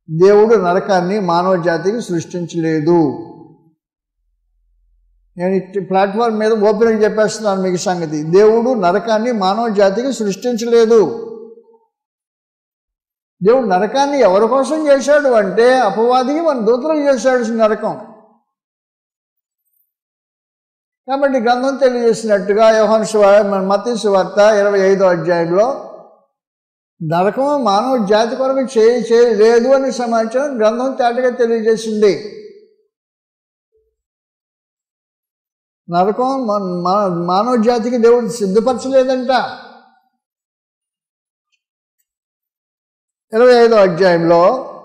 దేవుడు నరకాన్ని మానవ జాతికి సృష్టించలేదు నేను ఇట్టి ప్లాట్ఫామ్ మీద ఓపెన్గా చెప్పేస్తున్నాను మీకు సంగతి దేవుడు నరకాన్ని మానవ జాతికి సృష్టించలేదు దేవుడు నరకాన్ని ఎవరి కోసం చేశాడు అంటే అపవాదికి మన దూతలకు చేశాడు నరకం కాబట్టి గ్రంథం తెలియజేసినట్టుగా యోహన్ మన మతి వార్త ఇరవై ఐదో అధ్యాయంలో నరకం మానవ జాతి కొరకు చేయి చేయలేదు అనే సమాచారం గ్రంథం తేటగా తెలియజేసింది నరకం మన- మన- మానవ జాతికి దేవుడు సిద్ధపరచలేదంట ఇరవై ఐదో అధ్యాయంలో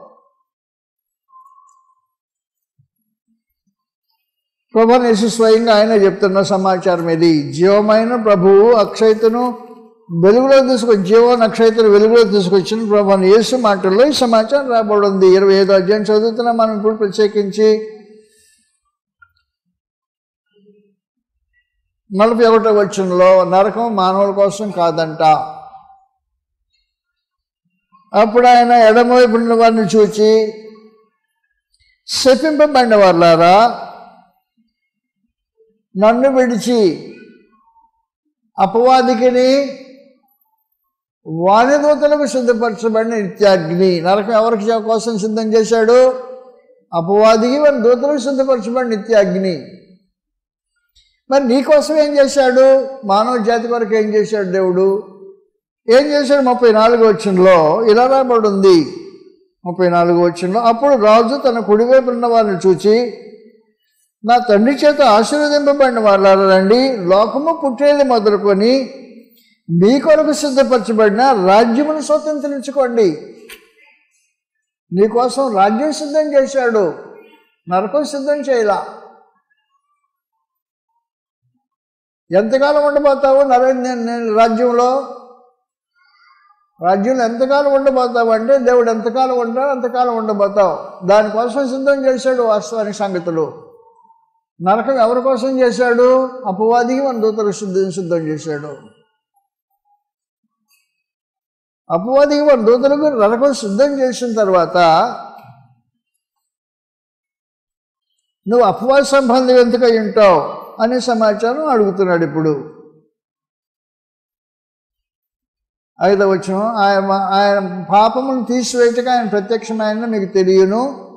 ప్రభు యేసు స్వయంగా ఆయన చెప్తున్న సమాచారం ఇది జీవమైన ప్రభువు అక్షయతను వెలుగులో తీసుకొచ్చి జీవన అక్షయతను వెలుగులో తీసుకొచ్చిన ప్రభు యేసు మాటల్లో ఈ సమాచారం రాబడి ఉంది ఇరవై ఐదో అధ్యాయం చదువుతున్నాం మనం ఇప్పుడు ప్రత్యేకించి నలభై ఒకటో వచ్చంలో నరకం మానవుల కోసం కాదంట అప్పుడు ఆయన ఎడమవైపు ఉన్న వారిని చూచి శపింపబడిన వాళ్ళారా నన్ను విడిచి అపవాదికిని వాణిదూతలకు సిద్ధపరచబడిన నిత్యాగ్ని నరకం ఎవరికి కోసం సిద్ధం చేశాడు అపవాదికి వారి దూతలకు సిద్ధపరచబడిన నిత్యాగ్ని మరి నీకోసం ఏం చేశాడు మానవ జాతి కొరకు ఏం చేశాడు దేవుడు ఏం చేశాడు ముప్పై నాలుగు వచ్చంలో ఇలా రాబడి ఉంది ముప్పై నాలుగు వచ్చంలో అప్పుడు రాజు తన కుడివైపు ఉన్న వారిని చూచి నా తండ్రి చేత ఆశీర్వదింపబడిన వాళ్ళారండి లోకము పుట్టేది మొదలుకొని మీ కొరకు సిద్ధపరచబడిన రాజ్యమును స్వతంత్రించుకోండి నీకోసం రాజ్యం సిద్ధం చేశాడు నరకం సిద్ధం చేయలా ఎంతకాలం ఉండబోతావు నర నేను- నేను రాజ్యంలో రాజ్యంలో ఎంతకాలం ఉండబోతావు అంటే దేవుడు ఎంతకాలం ఉంటావు అంతకాలం ఉండబోతావు దానికోసం సిద్ధం చేశాడు వాస్తవానికి సంగతులు నరకం ఎవరి కోసం చేశాడు అపవాదికి మన దూతలకు సిద్ధం సిద్ధం చేశాడు అపవాదికి మన దూతలకు నరకం సిద్ధం చేసిన తర్వాత నువ్వు అపవాద సంబంధం ఎందుకై ఉంటావు అనే సమాచారం అడుగుతున్నాడు ఇప్పుడు ఐదవ వచ్చిన ఆయన ఆయన పాపమును తీసివేయటగా ఆయన ప్రత్యక్షమైన మీకు తెలియను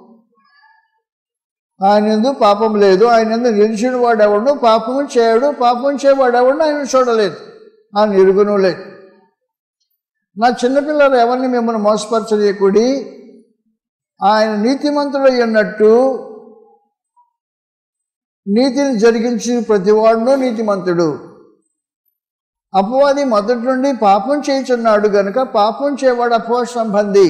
ఆయన ఎందు పాపం లేదు ఆయన ఎందు నిలిచిన వాడెవడు పాపము చేయడు పాపం చేయవాడెవడు ఆయన చూడలేదు ఆయన ఎరుగును లేదు నా చిన్నపిల్లలు ఎవరిని మిమ్మల్ని మోసపరచలేకుడి ఆయన నీతిమంతుడు అన్నట్టు నీతిని జరిగించి ప్రతివాడును నీతిమంతుడు అపవాది మొదటి నుండి పాపం చేయుచున్నాడు గనుక పాపం చేయవాడు అపవాద సంబంధి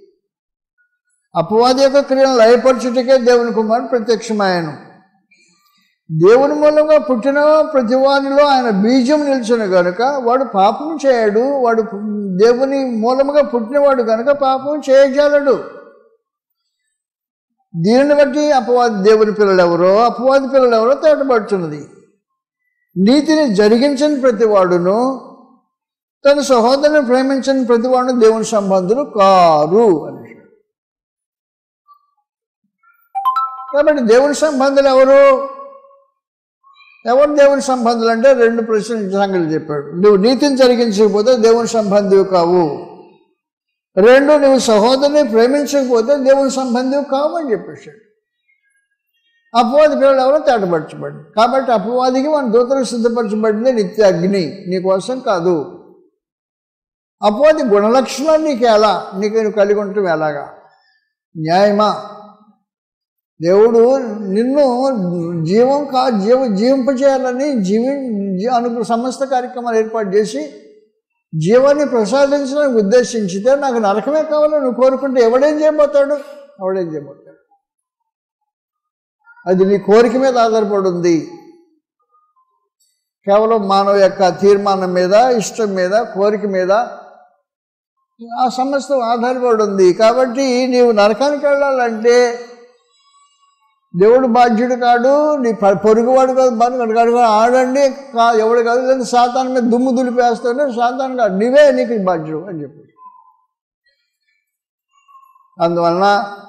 అపవాది యొక్క క్రియను లయపరచుటకే దేవుని కుమారుడు ప్రత్యక్షమాయను దేవుని మూలంగా పుట్టిన ప్రతివానిలో ఆయన బీజం నిలిచిన గనుక వాడు పాపం చేయడు వాడు దేవుని మూలముగా పుట్టినవాడు గనుక పాపం చేయజాలడు దీనిని బట్టి అపవాది దేవుని పిల్లలు ఎవరో అపవాది పిల్లలు ఎవరో తేటపడుచున్నది నీతిని జరిగించని ప్రతివాడును తన సహోదరుని ప్రేమించని ప్రతివాడును దేవుని సంబంధులు కారు అని కాబట్టి దేవుని సంబంధులు ఎవరు ఎవరు దేవుని సంబంధులు అంటే రెండు ప్రశ్నలు సంగతి చెప్పాడు నువ్వు నీతిని జరిగించకపోతే దేవుని సంబంధివి కావు రెండు నువ్వు సహోదరుని ప్రేమించకపోతే దేవుని సంబంధివి కావు అని చెప్పేశాడు అపవాది పిల్లలు ఎవరో తేటపరచబడి కాబట్టి అపవాదికి మన దూతలకు సిద్ధపరచబడింది నిత్య అగ్ని నీకోసం కాదు అపవాది గుణలక్షణాలు నీకు ఎలా నీకు నువ్వు కలిగి ఉంటాం ఎలాగా న్యాయమా దేవుడు నిన్ను జీవం కా జీవ జీవింపజేయాలని జీవి జీ- అను సమస్త కార్యక్రమాలు ఏర్పాటు చేసి జీవాన్ని ప్రసాదించడానికి ఉద్దేశించితే నాకు నరకమే కావాలని నువ్వు కోరుకుంటే ఎవడేం చేయబోతాడు ఎవడేం చేయబోతాడు అది నీ కోరిక మీద ఆధారపడి ఉంది కేవలం మానవ యొక్క తీర్మానం మీద ఇష్టం మీద కోరిక మీద ఆ సమస్తం ఆధారపడి ఉంది కాబట్టి నీవు నరకానికి వెళ్ళాలంటే దేవుడు బాధ్యుడు కాడు నీ ప- పొరుగువాడు కాదు బాధ్యుడు కాడు కాదు ఆడండి కా ఎవడు కాదు లేదా సాతాన్ మీద దుమ్ము దులిపేస్తానే సాతాన్ కాదు నీవే నీకు బాధ్యుడు అని చెప్పి అందువలన